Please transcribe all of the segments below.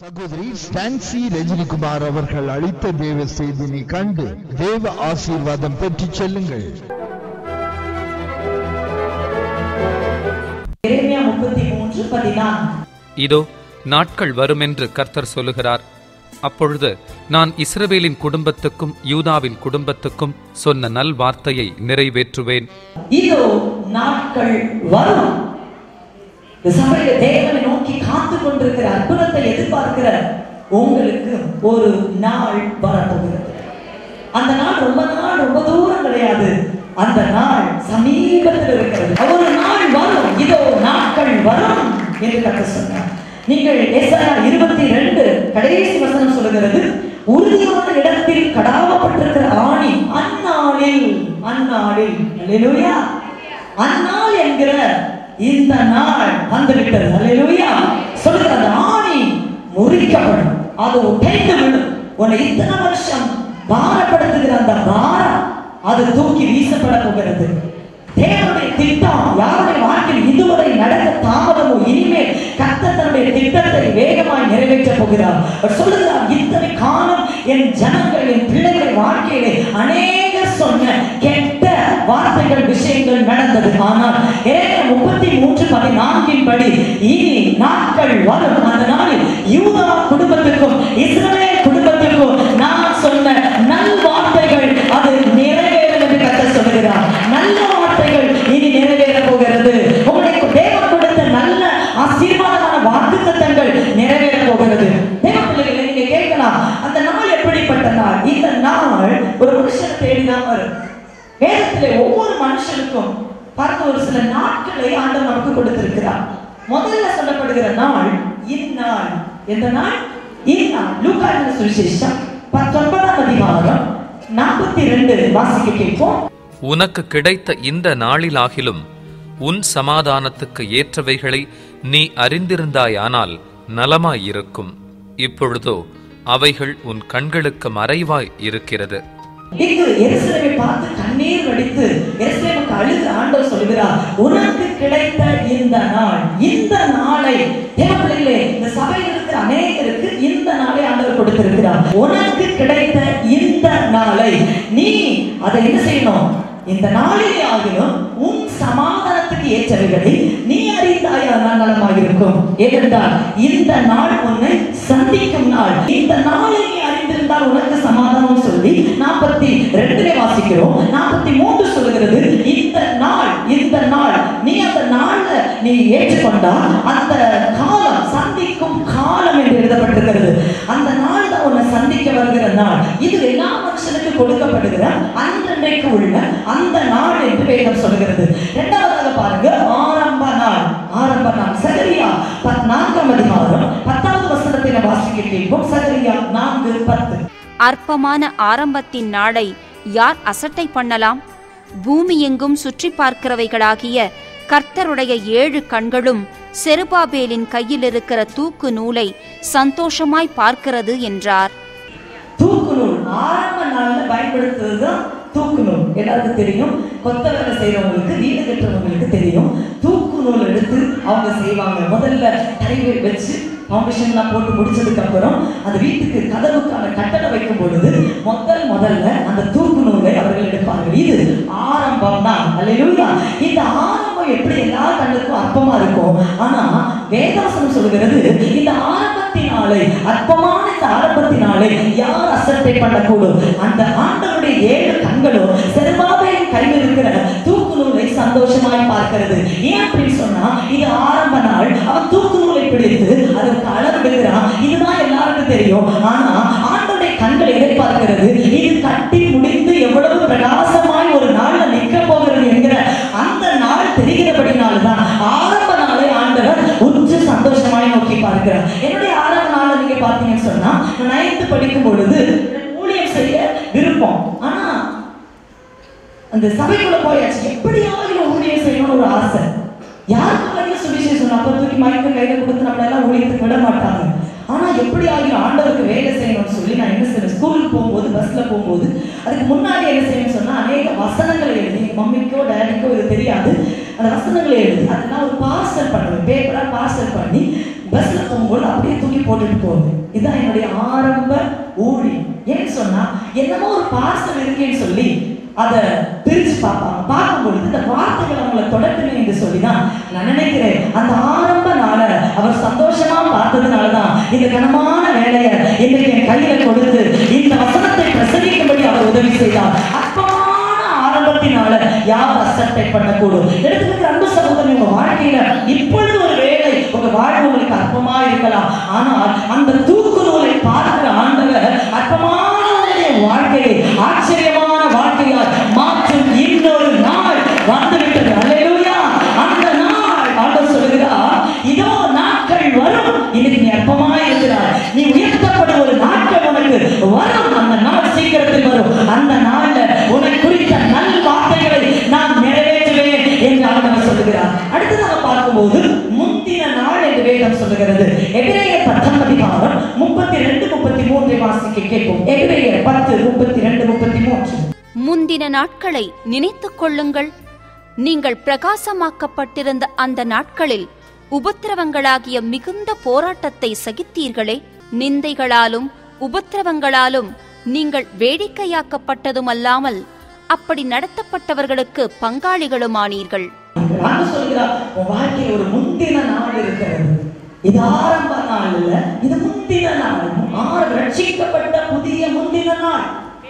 சகோதரி ஸ்டான்சி ரஜினிகுமார் அவர்கள் அளித்த தேவ செய்தினை கண்டு தேவ ஆசீர்வாதம் பெற்றுச் செல்லுங்கள் எரேமியா முப்பத்தி மூன்று பதினான்கு இதோ நாட்கள் வருமென்று கர்த்தர் சொல்லுகிறார் அப்பொழுது நான் இஸ்ரவேலின் குடும்பத்துக்கும் யூதாவின் குடும்பத்துக்கும் சொன்ன நல் வார்த்தையை நிறைவேற்றுவேன் இதோ நாட்கள் வரும் இந்த சபையில தேவனை நோக்கி காத்து கொண்டிருக்கிற அற்புதத்தை எதிர்பார்க்கிற உங்களுக்கு ஒரு நாள் வரப்போகிறது அந்த நாள் ரொம்ப நாள் ரொம்ப தூரம் கிடையாது அந்த நாள் சமீபத்தில் இருக்கிறது ஒரு நாள் வரும் இதோ நாட்கள் வரும் என்று கத்த சொன்னார் நீங்கள் எஸ்ஐயா இருபத்தி ரெண்டு கடைசி வசனம் சொல்லுகிறது உறுதியான இடத்தில் கடாவப்பட்டிருக்கிற ஆணி அந்நாளில் அந்நாளில் அல்லேலூயா அந்நாள் என்கிற இந்த நாள் வந்துவிட்டது அல்லேலூயா சொல்லுகிற அந்த ஆணி முறிக்கப்படும் அது உடைந்து விடும் உன்னை இத்தனை வருஷம் பாரப்படுத்துகிற அந்த பாரம் அது தூக்கி வீசப்பட போகிறது தேவனுடைய திட்டம் யாருடைய வாழ்க்கையில் இதுவரை நடக்க தாமதமோ இனிமேல் கர்த்தர் தன்னுடைய திட்டத்தை வேகமாய் நிறைவேற்ற போகிறார் அவர் சொல்லுகிறார் இத்தனை காலம் என் ஜனங்கள் என் பிள்ளைகள் வாழ்க்கையிலே அநேக சொன்ன கெட்ட வார்த்தைகள் விஷயங்கள் நடந்தது ஆனால் ஏழு முப்பத்தி மூன்று பதினான்கின் படி இனி நாட்கள் வரும் அந்த நாளில் யூதா குடும்பத்திற்கும் இஸ்ரவேல் குடும்பத்திற்கும் நான் சொன்ன நல் வார்த்தைகள் அது நிறைவேறும் என்று கர்த்தர் சொல்லுகிறார் நல்ல வார்த்தைகள் இனி நிறைவேற போகிறது உங்களுக்கு தேவன் கொடுத்த நல்ல ஆசீர்வாதமான வாக்குத்தத்தங்கள் நிறைவேற போகிறது தேவ பிள்ளைகளை நீங்க கேட்கலாம் அந்த நாள் எப்படிப்பட்ட நாள் இந்த நாள் ஒரு மனுஷனை தேடிதான் வரும் வேதத்திலே ஒவ்வொரு மனுஷனுக்கும் பார்க்க ஒரு சில நாட்களை ஆண்டவர் நமக்கு கொடுத்திருக்கிறார் முதல்ல சொல்லப்படுகிற நாள் இந்நாள் எந்த நாள் இந்நாள் லூக்கான சுவிசேஷம் பத்தொன்பதாம் அதிகாரம் நாற்பத்தி ரெண்டு வாசிக்க கேட்போம் உனக்கு கிடைத்த இந்த நாளிலாகிலும் உன் சமாதானத்துக்கு ஏற்றவைகளை நீ அறிந்திருந்தாயானால் நலமாயிருக்கும் இப்பொழுதோ அவைகள் உன் கண்களுக்கு மறைவாய் இருக்கிறது இங்கு எருசலேமை பார்த்து கண்ணீர் வடித்து எருசலேமுக்கு அழுது ஆண்டவர் சொல்கிறார் உனக்கு கிடைத்த இந்த நாள் இந்த நாளை தேவ பிள்ளைகளே இந்த சபையில் இருக்கிற அநேகருக்கு இந்த நாளை ஆண்டவர் கொடுத்திருக்கிறார் உனக்கு கிடைத்த இந்த நாளை நீ அதை என்ன செய்யணும் இந்த நாளிலே ஆகிலும் உன் சமாதானத்துக்கு ஏற்றவைகளை நீ அறிந்தாயானால் நலமாக இருக்கும் ஏனென்றால் இந்த நாள் உன்னை சந்திக்கும் நாள் இந்த நாளை நீ அறிந்திருந்தால் உனக்கு சமாதானம் சொல்லி நாற்பத்தி ரெண்டுல வாசிக்கிறோம் நாற்பத்தி மூன்று சொல்லுகிறது இந்த நாள் இந்த நாள் நீ அந்த நாள்ல நீ ஏற்றுக்கொண்டால் அந்த காலம் சந்திக்கும் காலம் என்று எழுதப்பட்டிருக்கிறது அந்த நாள் தான் உன்னை சந்திக்க வருகிற நாள் இது எல்லா மனுஷனுக்கு கொடுக்கப்படுகிற அன்றன்றைக்கு உள்ள அந்த நாள் என்று வேதம் சொல்கிறது இரண்டாவதாக பாருங்க ஆரம்ப நாள் ஆரம்ப நாள் சகரியா பத்- நான்காம் அதிகாரம் பத்தாவது வசனத்தை நான் வாசிக்க கேட்போம் சகரியா நான்கு பத்து அற்பமான ஆரம்பத்தின் நாளை யார் அசட்டை பண்ணலாம் பூமி எங்கும் சுற்றி பார்க்கிறவைகளாகிய கர்த்தருடைய ஏழு கண்களும் செருபாபேலின் கையில் இருக்கிற தூக்கு நூலை சந்தோஷமாய் பார்க்கிறது என்றார் தூக்கு நூல் ஆரம்ப நாள்ல பயன்படுத்துறது தான் தூக்கு நூல் எல்லாருக்கும் தெரியும் கொத்த வேலை செய்யறவங்களுக்கு வீடு கட்டுறவங்களுக்கு தெரியும் தூக்கு நூல் எடுத்து அவங்க செய்வாங்க முதல்ல தரையை வச்சு ஃபவுண்டேஷன்லாம் போட்டு முடிச்சதுக்கு அப்புறம் அந்த வீட்டுக்கு கதவுக்கான கட்டளை வைக்கும் பொழுது முதல் முதல்ல அந்த தூக்கு நூலை அவர்கள் எடுப்பார்கள் இது ஆரம்பம் தான் அல்லேலூயா இந்த ஆரம்பம் எப்படி எல்லா கண்ணுக்கும் அற்பமா இருக்கும் ஆனா வேதாசனம் சொல்லுகிறது இந்த ஆரம்பத்தினாலே அற்பமான இந்த ஆரம்பத்தினாலே யார் அசட்டை பண்ணக்கூடும் அந்த ஆண்டவருடைய ஏழு கண்களும் செருபாபையின் கையில் இருக்கிற தூக்கு நூலை சந்தோஷமாய் பார்க்கிறது ஏன் அப்படின்னு சொன்னா இது ஆரம்ப நாள் அவன் தூக்கு நூலை பிடித்து அதற்கு அளவிடுகிறான் இதுதான் எல்லாருக்கும் தெரியும் ஆனா ஆண்டவருடைய கண்கள் எதை பார்க்கிறது இது கட்டி முடிந்து எவ்வளவு பிரகாசமாய் ஒரு நாள்ல நிற்க போகிறது என்கிற அந்த நாள் தெரிகிறபடினால்தான் ஆரம்ப நாளை ஆண்டவர் உற்று சந்தோஷமாய் நோக்கி பார்க்கிறார் என்னுடைய ஆரம்ப நாளை நீங்க பார்த்தீங்கன்னு சொன்னா நான் நைன்த்து படிக்கும் பொழுது ஊழியம் செய்ய விருப்பம் ஆனா அந்த சபைக்குள்ள போயாச்சு எப்படியாவது ஊழியம் செய்யணும்னு ஒரு ஆசை யாருக்கு வரைக்கும் சுவிசேஷம் அப்ப தூக்கி மயக்க கையில கொடுத்து நம்மள எல்லாம் ஊழியத்துக்கு விட மாட்டாங்க ஆனா எப்படி ஆகியும் ஆண்டவருக்கு வேலை செய்யணும்னு சொல்லி நான் என்ன செய்வேன் ஸ்கூலுக்கு போகும்போது பஸ்ல போகும்போது அதுக்கு முன்னாடி என்ன செய்யணும்னு சொன்னா அநேக வசனங்களை எழுதி எங்க மம்மிக்கோ டேடிக்கோ இது தெரியாது அந்த வசனங்களை எழுதி அதெல்லாம் ஒரு பார்சல் பண்ணுவேன் பேப்பரா பார்சல் பண்ணி பஸ்ல போகும்போது அப்படியே தூக்கி போட்டுட்டு போகுது இதுதான் என்னுடைய ஆரம்ப ஊழி ஏன்னு சொன்னா என்னமோ ஒரு பார்சல் இருக்கேன்னு சொல்லி அதை பிரிச்சு பார்ப்பாங்க பார்க்கும் பொழுது இந்த வார்த்தைகள் அவங்களை தொடக்கமே என்று சொல்லிதான் நான் நினைக்கிறேன் அந்த ஆரம்ப நாளை அவர் சந்தோஷமா பார்த்ததுனால தான் இந்த கனமான வேலையை இன்றைக்கு என் கையில கொடுத்து இந்த வசனத்தை பிரசங்கிக்கும்படி அவர் உதவி செய்தார் அற்பமான ஆரம்பத்தினால யார் அசட்டை பண்ணக்கூடும் எடுத்துக்கிற அன்பு சகோதரன் உங்க வாழ்க்கையில இப்பொழுது ஒரு வேலை உங்க வாழ்வு உங்களுக்கு அற்பமா இருக்கலாம் ஆனால் அந்த தூக்கு நூலை பார்க்கிற ஆண்டவர் அற்பமான உங்களுடைய வாழ்க்கையை ஆச்சரியமான வாழ்க்கையால் மாற்றும் இன்னொரு நாள் வந்துவிட்டது அல்லேலூயா அந்த நாள் ஆண்டவர் சொல்லுகிறார் இதோ நாட்கள் வரும் இன்னைக்கு நீ அற்பமா இருக்கிறாய் நீ உயர்த்தப்படும் ஒரு நாட்கள் உனக்கு வரும் அந்த நாள் சீக்கிரத்தில் வரும் அந்த நாள்ல உனக்கு குறித்த நல் வார்த்தைகளை நான் நிறைவேற்றுவேன் என்று ஆண்டவர் சொல்லுகிறார் அடுத்து நம்ம பார்க்கும்போது முந்தின நாள் என்று வேதம் சொல்லுகிறது எபிரேயர் பத்தாம் அதிகாரம் முப்பத்தி ரெண்டு முப்பத்தி மூன்றை வாசிக்க கேட்போம் எபிரேயர் பத்து முப்பத்தி ரெண்டு முப்பத்தி மூன்று முந்தின நாட்களை நினைத்துக் கொள்ளுங்கள் நீங்கள் பிரகாசமாக்கப்பட்டிருந்த அந்த நாட்களில் உபத்திரவங்களாகிய மிகுந்த போராட்டத்தை சகித்தீர்களே நிந்தைகளாலும் உபத்திரவங்களாலும் நீங்கள் வேடிக்கையாக்கப்பட்டதுமல்லாமல் அப்படி நடத்தப்பட்டவர்களுக்கு பங்காளிகளுமானீர்கள் ஆண்டு சொல்கிறார் உன் வாழ்க்கையில் ஒரு முந்தின நாள் இருக்கிறது இது ஆரம்ப நாள் இல்ல இது முந்தின நாள் ஆறு ரட்சிக்கப்பட்ட புதிய முந்தின நாள்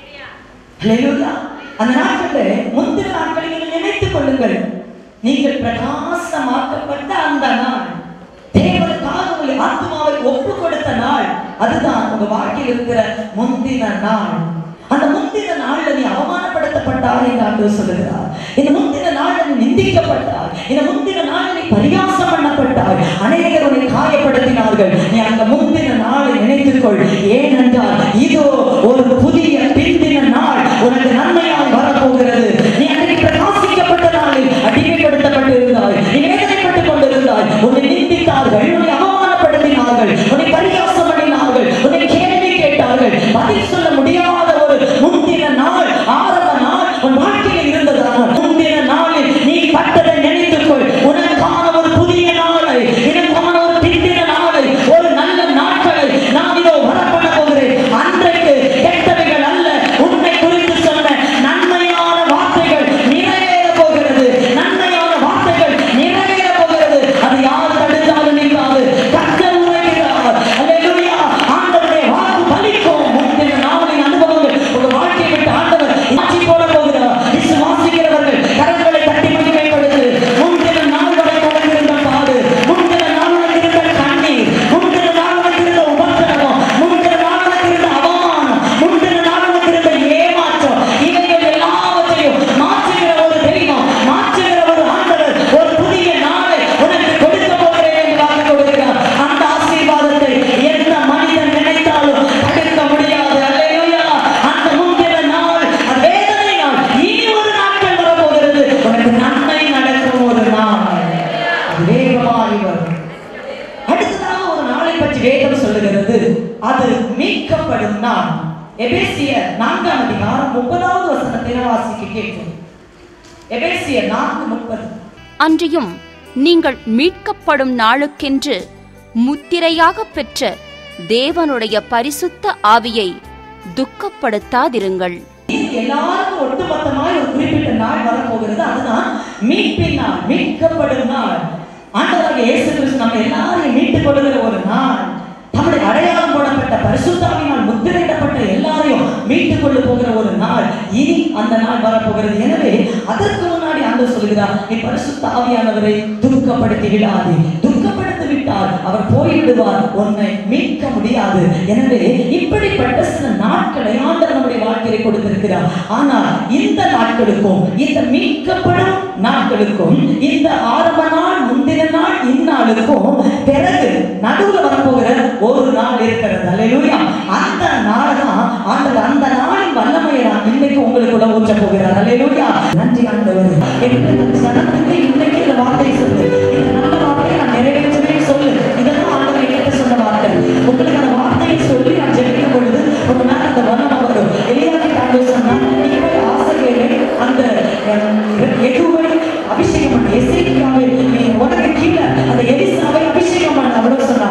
ஹalleluya அந்த நாட்களில் முந்தின நாட்களை நீங்கள் நினைத்துக் கொள்ளுங்கள் நீங்கள் பிரகாசமாக்கப்பட்ட அந்த நாள் தேவனுக்காக உங்கள் ஆத்மாவை ஒப்பு கொடுத்த நாள் அதுதான் உங்க வாழ்க்கையில் இருக்கிற முந்தின நாள் அந்த முந்தின நாள்ல நீ அவமானப்படுத்தப்பட்டார் என்று ஆண்டவர் சொல்லுகிறார் இந்த முந்தின நாள்ல நீ நிந்திக்கப்பட்டார் இந்த முந்தின நாள்ல நீ பரிகாசம் பண்ணப்பட்டார் அநேகர் உன்னை காயப்படுத்தினார்கள் நீ அந்த முந்தின நாளை நினைத்துக்கொள் ஏனென்றால் இதோ ஒரு புதிய பிந்தின நாள் உனக்கு நன்மையால் வரப்போகிறது நீ அன்றைக்கு பிரகாசிக்கப்பட்ட நாளில் அடிமைப்படுத்தப்பட்டு இருந்தாய் நீ வேதனைப்பட்டுக் கொண்டிருந்தாய் உன்னை நிந்தித்தார்கள் உன்னை அவமானப்படுத்தினார்கள் உன்னை பரிகாசம் பண்ணினார்கள் உன்னை கேள்வி கேட்டார்கள் பதில் சொல்ல முடியாத ஒரு முந்தின நாள் ஆரம்ப நாள் உன் வாழ்க்கையில் இருந்ததானால் முந்தின நாளில் நீ பட்டதை நினைத்துக்கொள் உனக்கான ஒரு புதிய நாளை எனக்கான ஒரு பிந்தின நாளை ஒரு நல்ல நாட்களை நான் இதோ வரப்பட போகிறேன் அன்றைக்கு கெட்டவைகள் அல்ல உன்னை குறித்து சொன்ன நன்மையான வார்த்தைகள் நிறைவேற போகிறது நன்மையான வார்த்தைகள் நிறைவேற போகிறது அது யார் தடுத்தாலும் நிற்காது கர்த்தர் உரைக்கிறார் அல்லேலூயா ஆண்டவருடைய வாக்கு பலிக்கும் முந்தின நாளின் அனுபவங்கள் உங்க வாழ்க்கையை விட்டு ஆண்டவர் மாற்றி போட போகிறார் விசுவாசிக்கிறவர்கள் கரங்களை தட்டி மகிமைப்படுத்து முந்தின நாள் வரை உனக்கிருந்த பாடு முந்தின நாள் உனக்கிருந்த கண்ணீர் முந்தின நாள் உனக்கிருந்த உபத்திரவம் முந்தின நாள் உனக்கிருந்த அவமானம் முந்தின நாள் உனக்கிருந்த ஏமாற்றம் இவைகள் எல்லாவற்றையும் மாற்றுகிற ஒரு தெய்வம் மாற்றுகிற ஒரு ஆண்டவர் ஒரு புதிய நாளை உனக்கு கொடுக்க போகிறேன் என்று வாக்கு கொடுக்கிறார் அந்த ஆசீர்வாதத்தை எந்த மனிதன் நினைத்தாலும் தடுக்க முடியாது அல்லேலூயா அந்த முந்தின நாள் அந்த வேதனை நாள் இனி ஒரு நாட்கள் வரப்போகிறது உனக்கு நன்மை நடக்கும் ஒரு நாள் அது வேகமாகி வரும் அடுத்ததாக ஒரு நாளை பற்றி வேதம் சொல்லுகிறது அது மீட்கப்படும் நாள் எபேசியர் நான்காம் அதிகாரம் முப்பதாவது வசனத்தை நான் வாசிக்க கேட்கும் எபேசியர் நான்கு முப்பது அன்றியும் நீங்கள் மீட்கப்படும் நாளுக்கென்று முத்திரையாக பெற்ற தேவனுடைய பரிசுத்த ஆவியை துக்கப்படுத்தாதிருங்கள் இது எல்லாருக்கும் ஒட்டுமொத்தமாய் ஒரு குறிப்பிட்ட நாள் வரப்போகிறது அதுதான் மீட்பின் நாள் மீட்கப்படும் நாள் ஆண்டவராக இயேசு கிறிஸ்து நம்ம எல்லாரையும் மீட்டுக் கொள்ளுகிற ஒரு நாள் தம்முடைய அடையாளம் போடப்பட்ட பரிசுத்தாவினால் முத்திரையிடப்பட்ட எல்லாரையும் மீட்டுக் கொள்ள போகிற ஒரு நாள் இனி அந்த நாள் வரப்போகிறது எனவே அதற்கு முன்னாடி ஆண்டவர் சொல்கிறார் நீ பரிசுத்த ஆவியானவரை துக்கப்படுத்தி விடாதே துக்கப்படுத்தி விட்டால் அவர் போய்விடுவார் உன்னை மீட்க முடியாது எனவே இப்படிப்பட்ட சில நாட்களை ஆண்டவர் நம்முடைய வாழ்க்கையை கொடுத்திருக்கிறார் ஆனால் இந்த நாட்களுக்கும் இந்த மீட்கப்படும் நாட்களுக்கும் இந்த ஆரம்ப நாள் முந்தின நாள் இந்நாளுக்கும் பிறகு நடுவுல வரப்போகிற ஒரு நாள் இருக்கிறது அல்லேலூயா அந்த நாள் தான் ஆண்டவர் அந்த நாளின் வல்லமையை நான் இன்னைக்கு உங்களுக்குள்ள ஊற்ற போகிறார் அல்லேலூயா நன்றி ஆண்டவர் எங்களுக்கு சனத்துக்கு இன்னைக்கு இந்த வார்த்தை சொல்லு இந்த நல்ல வார்த்தையை நான் நிறைவேற்றவே சொல்லு இதெல்லாம் ஆண்டவர் என்கிட்ட சொன்ன வார்த்தை உங்களுக்கு அந்த வார்த்தையை சொல்லி நான் ஜெபிக்கும் பொழுது உங்க மேல அந்த வல்லமை வரும் எளியாக ஆண்டவர் சொன்னா நீ போய் ஆசிரியரை அந்த எதுவை அபிஷேகம் பண்ண எசேக்கியாவை நீ உனக்கு கீழே அந்த எலிசாவை அபிஷேகம் பண்ண அவ்வளவு சொன்னா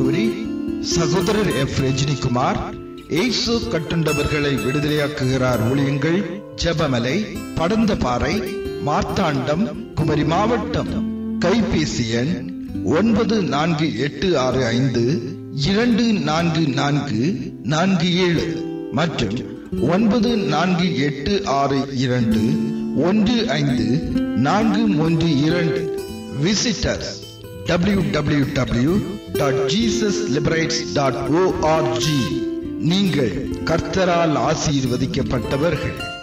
முகவரி சகோதரர் எஃப் ரஜினிகுமார் ஏசு கட்டுண்டவர்களை விடுதலையாக்குகிறார் ஊழியங்கள் ஜெபமலை படந்தபாறை மார்த்தாண்டம் குமரி மாவட்டம் கைபேசி எண் ஒன்பது நான்கு எட்டு ஆறு ஐந்து இரண்டு நான்கு நான்கு நான்கு ஏழு மற்றும் ஒன்பது நான்கு எட்டு ஆறு இரண்டு ஒன்று ஐந்து நான்கு மூன்று இரண்டு visitors W W W dot Jesus liberates dot O R G நீங்கள் கர்த்தரால் ஆசீர்வதிக்கப்பட்டவர்கள்